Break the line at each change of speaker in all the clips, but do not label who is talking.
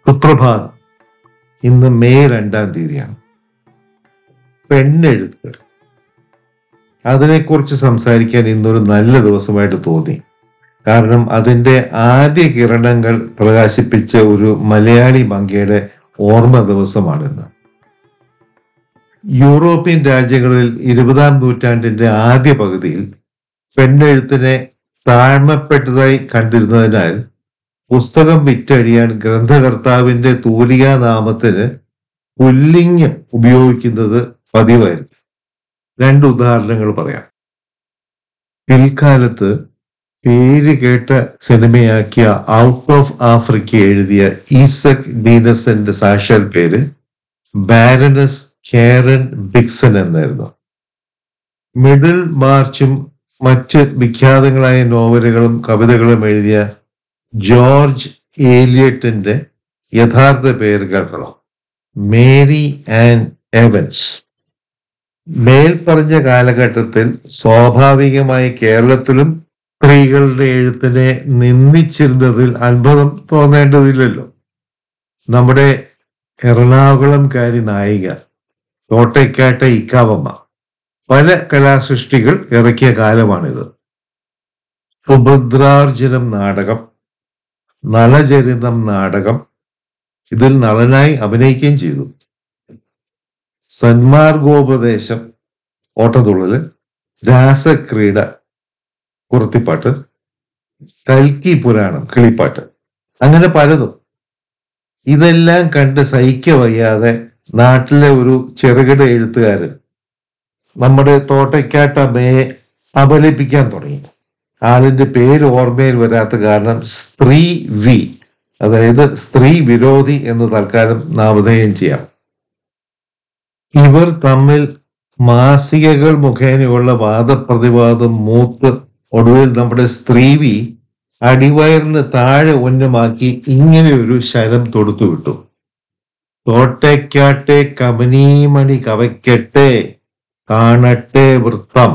സുപ്രഭാതം ഇന്ന് മെയ് രണ്ടാം തീയതിയാണ് പെണ്ണെഴുത്ത് അതിനെക്കുറിച്ച് സംസാരിക്കാൻ ഇന്നൊരു നല്ല ദിവസമായിട്ട് തോന്നി കാരണം അതിന്റെ ആദ്യ കിരണങ്ങൾ പ്രകാശിപ്പിച്ച ഒരു മലയാളി മങ്കയുടെ ഓർമ്മ ദിവസമാണിന്ന് യൂറോപ്യൻ രാജ്യങ്ങളിൽ ഇരുപതാം നൂറ്റാണ്ടിന്റെ ആദ്യ പകുതിയിൽ പെണ്ണെഴുത്തിനെ താഴ്മപ്പെട്ടതായി കണ്ടിരുന്നതിനാൽ പുസ്തകം വിറ്റഴിയാൻ ഗ്രന്ഥകർത്താവിന്റെ തൂലികാ നാമത്തിന് പുല്ലിംഗ് ഉപയോഗിക്കുന്നത് പതിവായിരുന്നു രണ്ട് ഉദാഹരണങ്ങൾ പറയാം പിൽക്കാലത്ത് പേര് കേട്ട സിനിമയാക്കിയ ഔട്ട് ഓഫ് ആഫ്രിക്ക എഴുതിയ ഈസക് ഡീനസന്റെ സാക്ഷാൽ പേര് ബാരനസ് കാരൻ ബിക്സൺ എന്നായിരുന്നു മിഡിൽ മാർച്ചും മറ്റ് വിഖ്യാതങ്ങളായ നോവലുകളും കവിതകളും എഴുതിയ ജോർജ് ഏലിയറ്റിന്റെ യഥാർത്ഥ പേര് കേൾക്കണം മേരി ആൻഡ് എവൻസ് മേൽപ്പറഞ്ഞ കാലഘട്ടത്തിൽ സ്വാഭാവികമായി കേരളത്തിലും സ്ത്രീകളുടെ എഴുത്തിനെ നിന്ദിച്ചിരുന്നതിൽ അത്ഭുതം തോന്നേണ്ടതില്ലല്ലോ നമ്മുടെ എറണാകുളംകാരി നായിക തോട്ടയ്ക്കാട്ട ഇക്കാവമ്മ പല കലാസൃഷ്ടികൾ ഇറക്കിയ കാലമാണിത് സുഭദ്രാർജുനം നാടകം നളചരിതം നാടകം ഇതിൽ നളനായി അഭിനയിക്കുകയും ചെയ്തു സന്മാർഗോപദേശം ഓട്ടതുള്ളല് രാസക്രീഡ കുർത്തിപ്പാട്ട് കൽക്കി പുരാണം കിളിപ്പാട്ട് അങ്ങനെ പലതും ഇതെല്ലാം കണ്ട് സഹിക്ക വയ്യാതെ നാട്ടിലെ ഒരു ചെറുകിട എഴുത്തുകാരൻ നമ്മുടെ തോട്ടയ്ക്കാട്ടമ്മയെ അപലപിക്കാൻ തുടങ്ങി ആളിന്റെ പേര് ഓർമ്മയിൽ വരാത്ത കാരണം സ്ത്രീ വി അതായത് സ്ത്രീ വിരോധി എന്ന് തൽക്കാലം നാമധേയം ചെയ്യാം ഇവർ തമ്മിൽ മാസികകൾ മുഖേനയുള്ള വാദപ്രതിവാദം മൂത്ത് ഒടുവിൽ നമ്മുടെ സ്ത്രീവി അടിവയറിന് താഴെ ഉന്നമാക്കി ഇങ്ങനെ ഒരു ശരം തൊടുത്തു വിട്ടു തോട്ടയ്ക്കാട്ടെ കമനീമണി കവയ്ക്കട്ടെ കാണട്ടെ വൃത്തം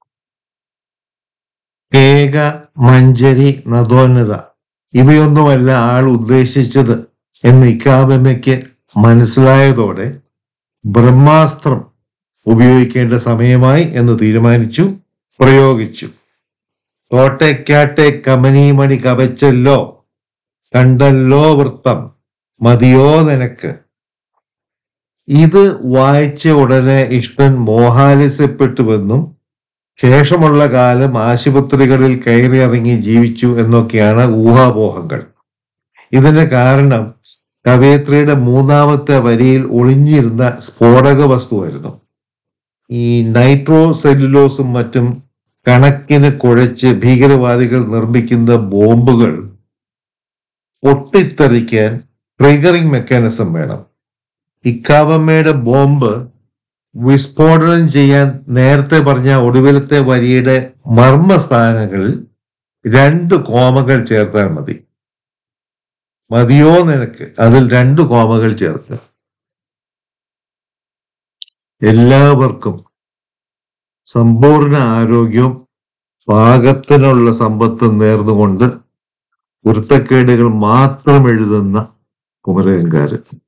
കേക മഞ്ചരി നദോന്നത ഇവയൊന്നുമല്ല ആൾ ഉദ്ദേശിച്ചത് എന്ന് ഇക്കാബമ്മയ്ക്ക് മനസ്സിലായതോടെ ബ്രഹ്മാസ്ത്രം ഉപയോഗിക്കേണ്ട സമയമായി എന്ന് തീരുമാനിച്ചു പ്രയോഗിച്ചു തോട്ടയ്ക്കാട്ടെ കമനീമണി കവച്ചല്ലോ കണ്ടല്ലോ വൃത്തം മതിയോ നിനക്ക് ഇത് വായിച്ച ഉടനെ ഇഷ്ടൻ മോഹാലിസ്യപ്പെട്ടുവെന്നും ശേഷമുള്ള കാലം ആശുപത്രികളിൽ കയറിയിറങ്ങി ജീവിച്ചു എന്നൊക്കെയാണ് ഊഹാപോഹങ്ങൾ ഇതിന് കാരണം കവയത്രിയുടെ മൂന്നാമത്തെ വരിയിൽ ഒളിഞ്ഞിരുന്ന സ്ഫോടക വസ്തുവായിരുന്നു ഈ നൈട്രോ സെല്ലുലോസും മറ്റും കണക്കിന് കുഴച്ച് ഭീകരവാദികൾ നിർമ്മിക്കുന്ന ബോംബുകൾ പൊട്ടിത്തെറിക്കാൻ ട്രിഗറിംഗ് മെക്കാനിസം വേണം ഇക്കാവമ്മയുടെ ബോംബ് വിസ്ഫോടനം ചെയ്യാൻ നേരത്തെ പറഞ്ഞ ഒടുവിലത്തെ വരിയുടെ മർമ്മസ്ഥാനങ്ങളിൽ രണ്ട് കോമകൾ ചേർത്താൽ മതി മതിയോ നിനക്ക് അതിൽ രണ്ട് കോമകൾ ചേർത്ത് എല്ലാവർക്കും സമ്പൂർണ്ണ ആരോഗ്യവും പാകത്തിനുള്ള സമ്പത്തും നേർന്നുകൊണ്ട് പൊരുത്തക്കേടുകൾ മാത്രം എഴുതുന്ന കുമരകൻകാരൻ